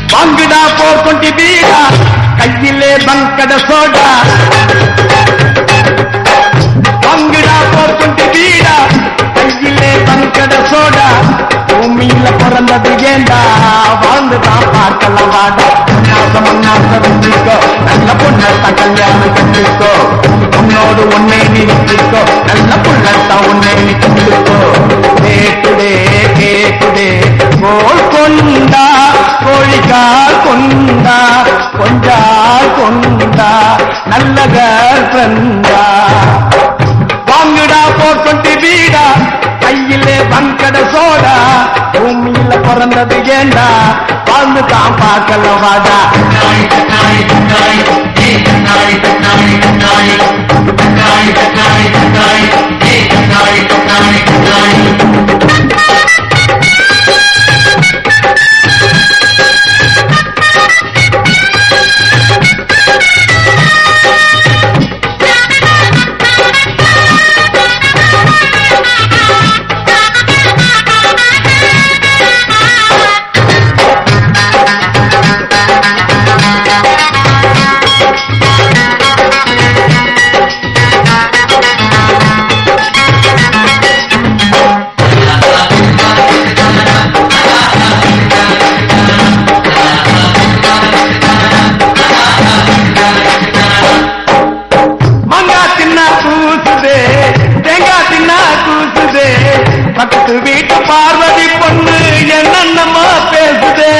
வாங்குடா போர் கொண்டி வீடா கையிலே பங்கட சோடா வாங்குடா போர் கொண்டி வீடா கையிலே பங்கட சோடா பூமியில பிறந்தது ஏண்டா வாழ்ந்துதான் பார்க்கலாம் வாடா நாசம் மண்ணாசம் வச்சுக்கோ நல்ல பொண்ணத்தான் கல்யாணம் கட்டிக்கோ உன்னோடு உன்னை நிறுத்திக்கோ நல்ல புள்ளத்தான் உன்னை நிறுத்திக்கோ கேட்டுடே கேட்டுடே கோல் கொண்டா கோழிக்கால் கொண்டா கொஞ்சால் கொண்டா நல்ல கர்ப்பந்தா வாங்குடா போட்டு வீடா கையிலே வங்கட சோடா பூமியில பிறந்தது ஏண்டா வாழ்ந்து தான் பார்க்கலாம் வாடா மங்கா தின்னா கூசுதே தேங்காய் தின்னா கூசுதே பக்கத்து வீட்டு பார்வதி பொண்ணு என்னென்னமா பேசுதே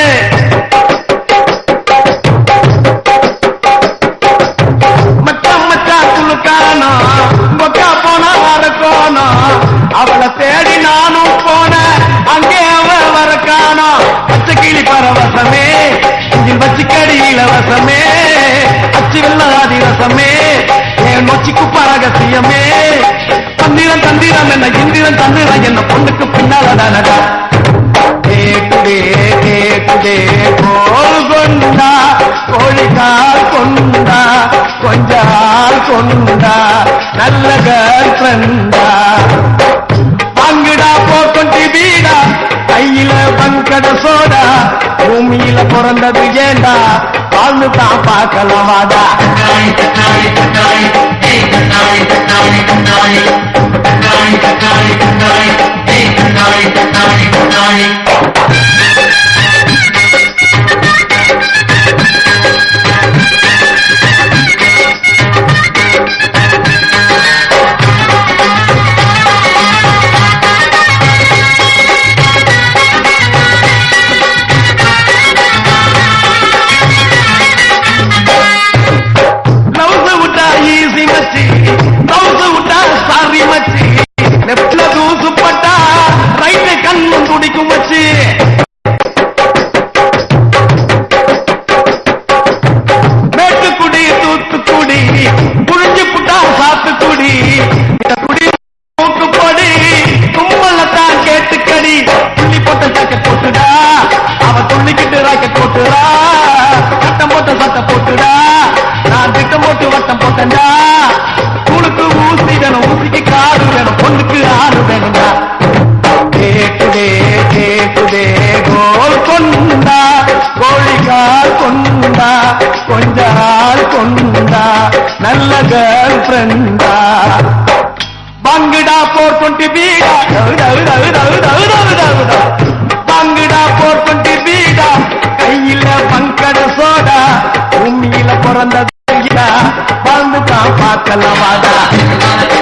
மச்சான் மச்சான் குளுக்கானோ பொக்கா போனா வரக்கோனோ அவளை தேடி நானும் போனேன் அங்கே அவ வரக்கானோ பச்சை கிளி பரவசமே இதில் வச்சுக்கடி இலவசமே அச்சு வெள்ளாதி ரசமே என் நொச்சிக்கு பரகசியமே தந்திரம் தந்திரம் என்ன இந்திரன் தந்திரம் என்ன பொண்ணுக்கு பின்னாலடா கேட்டுடே கேட்டுடே கோல் கொண்டா கோழிக்கால் கொண்டா கொஞ்சால் கொண்டா நல்ல கர்ப்பந்தா பங்குடா போக்கொண்டி வீடா கையில பங்கட சோடா பூமியில பிறந்தது ஏண்டா வாழ்ந்து தான் பார்க்கலாம் வாடா லவ்ஸ் விட்டா ஈஸி மச்சி லவ்ஸ் விட்டா சாரி மச்சி லெப்ட்ல தூசு பட்டா ரைட்ல கண்ணு துடிக்கும் மச்சி மேட்டுக்குடி தூத்துக்குடி புழிஞ்சு புட்டா சாத்துக்குடி இந்த குடி மூக்கு பொடி கும்பலத்தான் கேட்டுக்கடி துள்ளி போட்ட ஜாக்கெட் போட்டுடா அவ துள்ளிக்கிட்டு ராக்கெட் போட்டுடா சட்டம் போட்ட சட்டை போட்டுடா நான் திட்டம் போட்டு வட்டம் போட்டேன்டா உனக்கு ஊசி வேணும் ஊசிக்கு காடு வேணும் பொண்ணுக்கு ஆடு வேணும்டா கேக்குதே கேக்குதே கோல் கொண்டா கோழிக்கால் கொண்டா கொஞ்சால் கொண்டா நல்ல கேர்ள் ஃப்ரெண்டா பங்குடா போர் கொண்டு வீடா பங்குடா போர் கொண்டு வீடா கையில பங்கட சோடா பூமியில பிறந்தது வாழ்ந்து தான் பார்க்கலாம் வாடா